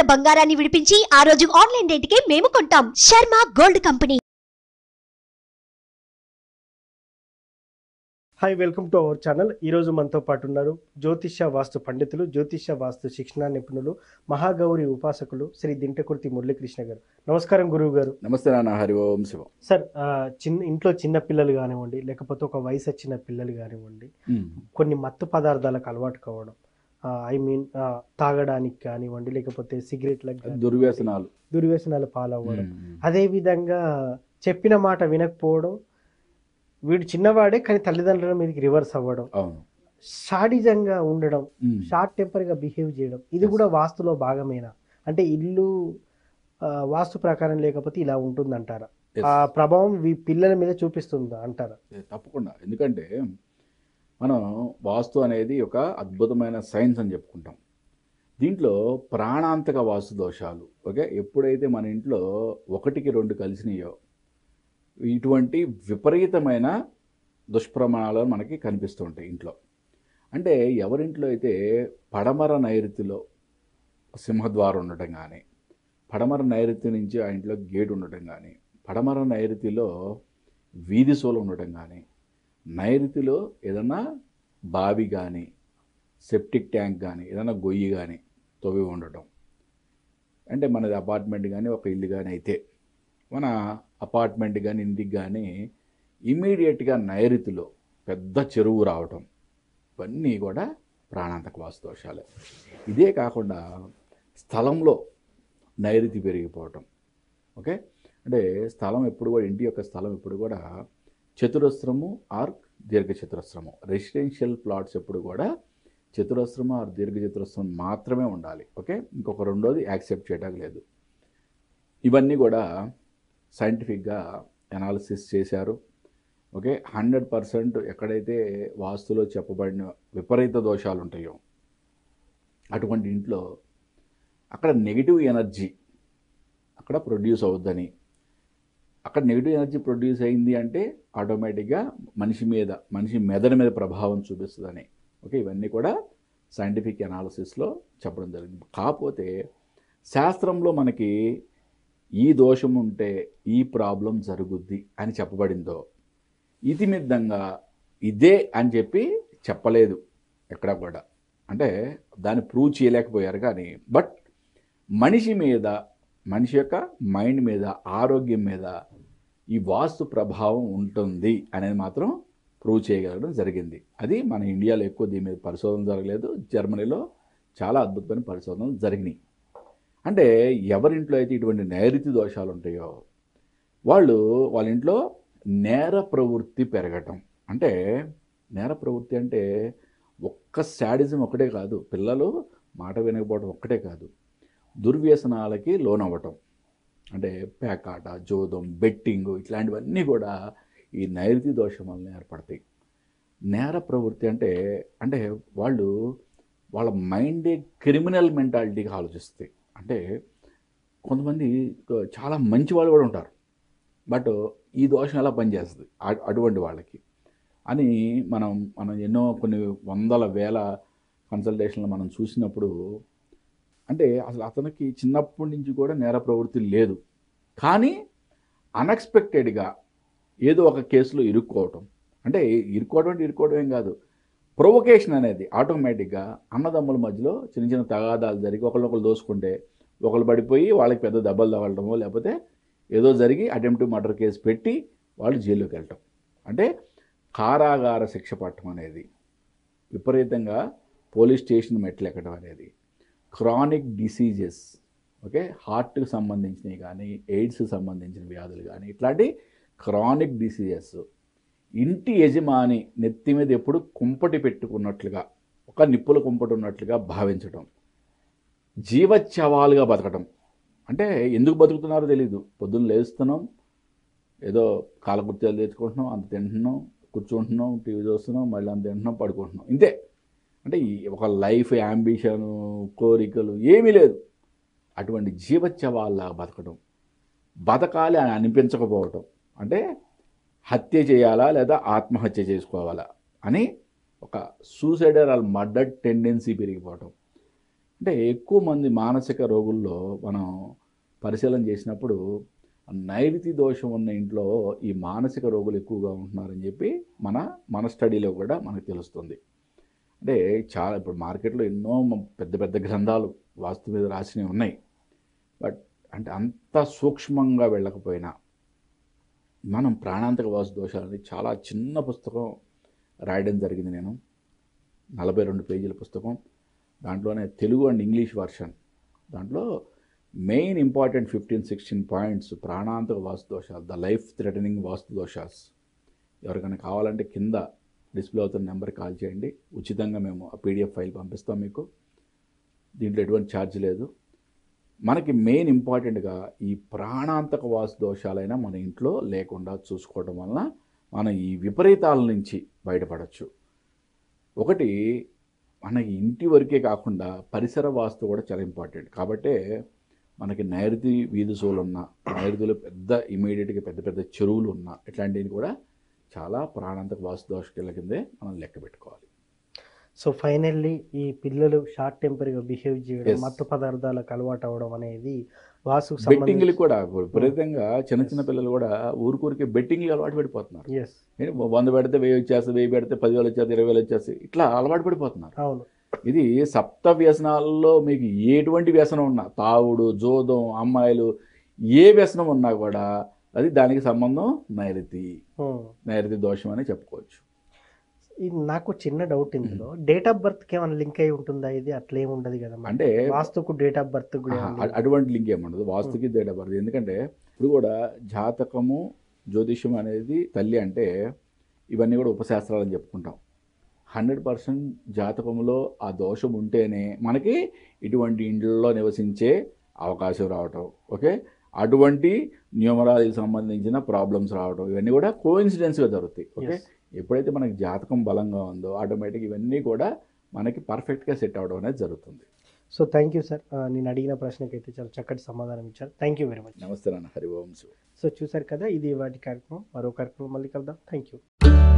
ఉన్న బంగారాన్ని విడిపించి ఆ రోజు ఆన్లైన్ రేటుకే మేము కొంటాం Sharma gold company hi welcome to our channel ఈరోజు మనతో పాటు ఉన్నారు జ్యోతిష్య వాస్తు పండితులు జ్యోతిష్య వాస్తు శిక్షణ నిపుణులు మహాగౌరి ఉపాసకులు శ్రీ దింటకుర్తి మురళీకృష్ణ గారు నమస్కారం గురువు గారు నమస్తే నాన్న హరి ఓం శివం సార్ ఆ, చిన్న ఇంట్లో చిన్న పిల్లలు కానివ్వండి లేకపోతే ఒక వయసు వచ్చిన పిల్లలు కానివ్వండి కొన్ని మత్తు పదార్థాలకు అలవాటు కావడం ఐ మీన్ తాగడానికి కానివ్వండి లేకపోతే సిగరెట్లకు కానీ, దుర్వ్యసనాలు దుర్వ్యసనాలు పాలవ్వడం అదే విధంగా చెప్పిన మాట వినకపోవడం వీడు చిన్నవాడే కానీ తల్లిదండ్రుల మీదకి రివర్స్ అవ్వడం అవును షాడిజంగా ఉండడం ఉమ్. షార్ట్ టెంపర్గా బిహేవ్ చేయడం ఇది కూడా వాస్తులో భాగమేనా అంటే ఇల్లు ఆ, వాస్తు ప్రకారం లేకపోతే ఇలా ఉంటుంది అంటారా Yes. ఆ ప్రభావం వీ పిల్లల మీద చూపిస్తుందా అంటారా ఏ, తప్పకుండా ఎందుకంటే మనం వాస్తు అనేది ఒక అద్భుతమైన సైన్స్ అని చెప్పుకుంటాం దీంట్లో ప్రాణాంతక వాస్తు దోషాలు ఓకే ఎప్పుడైతే మన ఇంట్లో ఒకటికి రెండు కలిసినాయో ఇటువంటి విపరీతమైన దుష్ప్రమాణాలు మనకి కనిపిస్తూ ఉంటాయి ఇంట్లో అంటే ఎవరింట్లో అయితే పడమర నైరుతిలో సింహద్వారం ఉండటం కానీ పడమర నైరుతి నుంచి ఆ ఇంట్లో గేట్ ఉండటం కానీ పడమర నైరుతిలో వీధి సోలు ఉండటం కానీ నైరుతిలో ఏదన్నా బావి కానీ సెప్టిక్ ట్యాంక్ కానీ ఏదైనా గొయ్యి కానీ తవ్వి ఉండటం అంటే మనది అపార్ట్మెంట్ కానీ ఒక ఇల్లు కానీ అయితే మన అపార్ట్మెంట్ కానీ ఇంటికి కానీ ఇమీడియట్గా నైరుతిలో పెద్ద చెరువు రావటం ఇవన్నీ కూడా ప్రాణాంతక వాస్తు దోషాలే ఇదే కాకుండా స్థలంలో నైరుతి పెరిగిపోవటం ఓకే అంటే స్థలం ఎప్పుడు కూడా ఇంటి యొక్క స్థలం ఎప్పుడు కూడా చతురస్రము ఆర్ దీర్ఘచతురస్రము రెసిడెన్షియల్ ప్లాట్స్ ఎప్పుడు కూడా చతురస్రము ఆర్ దీర్ఘచతురస్రం మాత్రమే ఉండాలి ఓకే ఇంకొక రెండోది యాక్సెప్ట్ చేయడానికి లేదు ఇవన్నీ కూడా సైంటిఫిక్గా అనాలిసిస్ చేశారు ఓకే హండ్రెడ్ పర్సెంట్ ఎక్కడైతే వాస్తులో చెప్పబడిన విపరీత దోషాలు ఉంటాయో అటువంటి ఇంట్లో అక్కడ నెగిటివ్ ఎనర్జీ అక్కడ ప్రొడ్యూస్ అవుద్దని అక్కడ నెగిటివ్ ఎనర్జీ ప్రొడ్యూస్ అయింది అంటే ఆటోమేటిక్గా మనిషి మీద మనిషి మెదడు మీద ప్రభావం చూపిస్తుందని ఓకే ఇవన్నీ కూడా సైంటిఫిక్ అనాలిసిస్లో చెప్పడం జరిగింది కాకపోతే శాస్త్రంలో మనకి ఈ దోషం ఉంటే ఈ ప్రాబ్లం జరుగుద్ది అని చెప్పబడిందో ఇతిమిద్దంగా ఇదే అని చెప్పి చెప్పలేదు ఎక్కడ కూడా అంటే దాన్ని ప్రూవ్ చేయలేకపోయారు కానీ బట్ మనిషి మీద మనిషి యొక్క మైండ్ మీద ఆరోగ్యం మీద ఈ వాస్తు ప్రభావం ఉంటుంది అనేది మాత్రం ప్రూవ్ చేయగలగడం జరిగింది అది మన ఇండియాలో ఎక్కువ దీని మీద పరిశోధన జరగలేదు జర్మనీలో చాలా అద్భుతమైన పరిశోధనలు జరిగినాయి అంటే ఎవరింట్లో అయితే ఇటువంటి నైరుతి దోషాలు ఉంటాయో వాళ్ళు వాళ్ళ ఇంట్లో నేర ప్రవృత్తి పెరగటం అంటే నేర ప్రవృత్తి అంటే ఒక్క శాడిజం ఒకటే కాదు పిల్లలు మాట వినకపోవడం ఒక్కటే కాదు దుర్వ్యసనాలకి లోనవ్వటం అంటే పేకాట జోదం బెట్టింగ్ ఇట్లాంటివన్నీ కూడా ఈ నైరుతి దోషం వలన ఏర్పడతాయి నేర ప్రవృత్తి అంటే అంటే వాళ్ళు వాళ్ళ మైండే క్రిమినల్ మెంటాలిటీగా ఆలోచిస్తాయి అంటే కొంతమంది చాలా మంచి వాళ్ళు కూడా ఉంటారు బట్ ఈ దోషం ఎలా పనిచేస్తుంది అ- అటువంటి వాళ్ళకి అని మనం మనం ఎన్నో కొన్ని వందల వేల కన్సల్టేషన్లు మనం చూసినప్పుడు అంటే అసలు అతనికి చిన్నప్పటి నుంచి కూడా నేర ప్రవృత్తి లేదు కానీ అన్ఎక్స్పెక్టెడ్గా ఏదో ఒక కేసులో ఇరుక్కోవటం అంటే ఇరుక్కోవడం అంటే ఇరుక్కోవడం ఏం కాదు ప్రొవొకేషన్ అనేది ఆటోమేటిక్గా అన్నదమ్ముల మధ్యలో చిన్న చిన్న తగాదాలు జరిగి ఒకళ్ళొకళ్ళు దోసుకుంటే ఒకళ్ళు పడిపోయి వాళ్ళకి పెద్ద దెబ్బలు తగలటమో లేకపోతే ఏదో జరిగి అటెంప్ట్ మర్డర్ కేసు పెట్టి వాళ్ళు జైల్లోకి వెళ్ళటం అంటే కారాగార శిక్ష పట్టడం అనేది విపరీతంగా పోలీస్ స్టేషన్ మెట్లు ఎక్కడం అనేది క్రానిక్ డిసీజెస్ ఓకే హార్ట్కి సంబంధించినవి కానీ ఎయిడ్స్కి సంబంధించిన వ్యాధులు కానీ ఇట్లాంటి క్రానిక్ డిసీజెస్ ఇంటి యజమాని నెత్తి మీద ఎప్పుడు కుంపటి పెట్టుకున్నట్లుగా ఒక నిప్పుల కుంపటి ఉన్నట్లుగా భావించడం జీవచ్యవాలుగా బతకడం అంటే ఎందుకు బతుకుతున్నారో తెలియదు పొద్దున్న లేస్తున్నాం ఏదో కాలకృత్యాలు తెచ్చుకుంటున్నాం అంత తింటున్నాం కూర్చుంటున్నాం టీవీ చూస్తున్నాం మళ్ళీ అంత తింటున్నాం పడుకుంటున్నాం ఇంతే అంటే ఈ ఒక లైఫ్ యాంబిషన్ కోరికలు ఏమీ లేదు అటువంటి జీవచ్యవాల్లాగా బతకడం బతకాలి అని అనిపించకపోవటం అంటే హత్య చేయాలా లేదా ఆత్మహత్య చేసుకోవాలా అని ఒక సూసైడల్ మర్డర్ టెండెన్సీ పెరిగిపోవటం అంటే ఎక్కువ మంది మానసిక రోగుల్లో మనం పరిశీలన చేసినప్పుడు నైరుతి దోషం ఉన్న ఇంట్లో ఈ మానసిక రోగులు ఎక్కువగా ఉంటున్నారని చెప్పి మన మన స్టడీలో కూడా మనకు తెలుస్తుంది అంటే చాలా ఇప్పుడు మార్కెట్లో ఎన్నో మ- పెద్ద పెద్ద గ్రంథాలు వాస్తు మీద రాసినవి ఉన్నాయి బట్ అంటే అంత సూక్ష్మంగా వెళ్ళకపోయినా మనం ప్రాణాంతక వాస్తు దోషాలని చాలా చిన్న పుస్తకం రాయడం జరిగింది నేను నలభై రెండు పేజీల పుస్తకం దాంట్లోనే తెలుగు అండ్ ఇంగ్లీష్ వర్షన్ దాంట్లో main important fifteen sixteen points ప్రాణాంతక వాస్తు దోషాలు the life threatening vastu doshas ఎవరికైనా కావాలంటే కింద డిస్ప్లే అవుతున్న నెంబర్కి కాల్ చేయండి ఉచితంగా మేము ఆ పీడిఎఫ్ ఫైల్ పంపిస్తాం మీకు దీంట్లో ఎటువంటి ఛార్జ్ లేదు మనకి మెయిన్ ఇంపార్టెంట్గా ఈ ప్రాణాంతక వాస్తు దోషాలైనా మన ఇంట్లో లేకుండా చూసుకోవడం వలన మనం ఈ విపరీతాల నుంచి బయటపడవచ్చు ఒకటి మనకి ఇంటి వరకే కాకుండా పరిసర వాస్తు కూడా చాలా ఇంపార్టెంట్ కాబట్టే మనకి నైరుతి వీధి సోలు ఉన్న నైరుతిలో పెద్ద ఇమీడియట్గా పెద్ద పెద్ద చెరువులు ఉన్న ఇట్లాంటివి కూడా చాలా ప్రాణాంతక వాస్తు దోషకాల కిందే మనం లెక్క పెట్టుకోవాలి సో ఫైనల్లీ ఈ పిల్లలు షార్ట్ టెంపర్గా బిహేవ్ చేయడం Yes. మత్తు పదార్థాలకు అలవాటు అవడం అనేది వాసుకు బెట్టింగ్లు కూడా విపరీతంగా చిన్న చిన్న పిల్లలు కూడా ఊరికూరికి బెట్టింగ్లు అలవాటు పడిపోతున్నారు ఎస్ ఏంటి, వంద పెడితే వెయ్యి వచ్చేస్తుంది వెయ్యి పెడితే పదివేలు వచ్చేది ఇరవై వేలు వచ్చేసి ఇట్లా అలవాటు పడిపోతున్నారు అవును ఇది సప్త వ్యసనాల్లో మీకు ఎటువంటి వ్యసనం ఉన్నా తాగుడు జోదం అమ్మాయిలు ఏ వ్యసనం ఉన్నా కూడా అది దానికి సంబంధం నైరుతి ఉమ్. నైరుతి దోషం అని చెప్పుకోవచ్చు ఇది నాకు చిన్న డౌట్ ఇందులో డేట్ ఆఫ్ బర్త్ కి ఏమైనా లింక్ అయి ఉంటుందా ఇది అట్లా ఏమి ఉండదు కదా మరి. అంటే వాస్తుకు డేట్ ఆఫ్ బర్త్ కూడా ఆహా, ఏమన్నా అ- అటువంటి లింక్ ఏముండదు వాస్తుకి దేడబడదు ఎందుకంటే ఇప్పుడు కూడా జాతకము జ్యోతిష్యం అనేది తల్లి అంటే ఇవన్నీ కూడా ఉపశాస్త్రాలు అని చెప్పుకుంటాం హండ్రెడ్ పర్సెంట్ జాతకంలో ఆ దోషం ఉంటేనే మనకి ఇటువంటి ఇండ్లలో నివసించే అవకాశం రావటం ఓకే అటువంటి న్యూమరాలజీకి సంబంధించిన ప్రాబ్లమ్స్ రావటం ఇవన్నీ కూడా కోఇన్సిడెన్స్గా జరుగుతాయి ఓకే Yes. ఎప్పుడైతే మనకి జాతకం బలంగా ఉందో ఆటోమేటిక్ ఇవన్నీ కూడా మనకి పర్ఫెక్ట్గా సెట్ అవడం అనేది జరుగుతుంది సో థ్యాంక్ యూ సార్ నేను అడిగిన ప్రశ్నకి అయితే చాలా చక్కటి సమాధానం ఇచ్చారు థ్యాంక్ యూ వెరీ మచ్ నమస్తే నాన్న హరి ఓం శివ సో చూసారు కదా ఇది వాటి కార్యక్రమం మరో కార్యక్రమం మళ్ళీ కలుద్దాం థ్యాంక్ యూ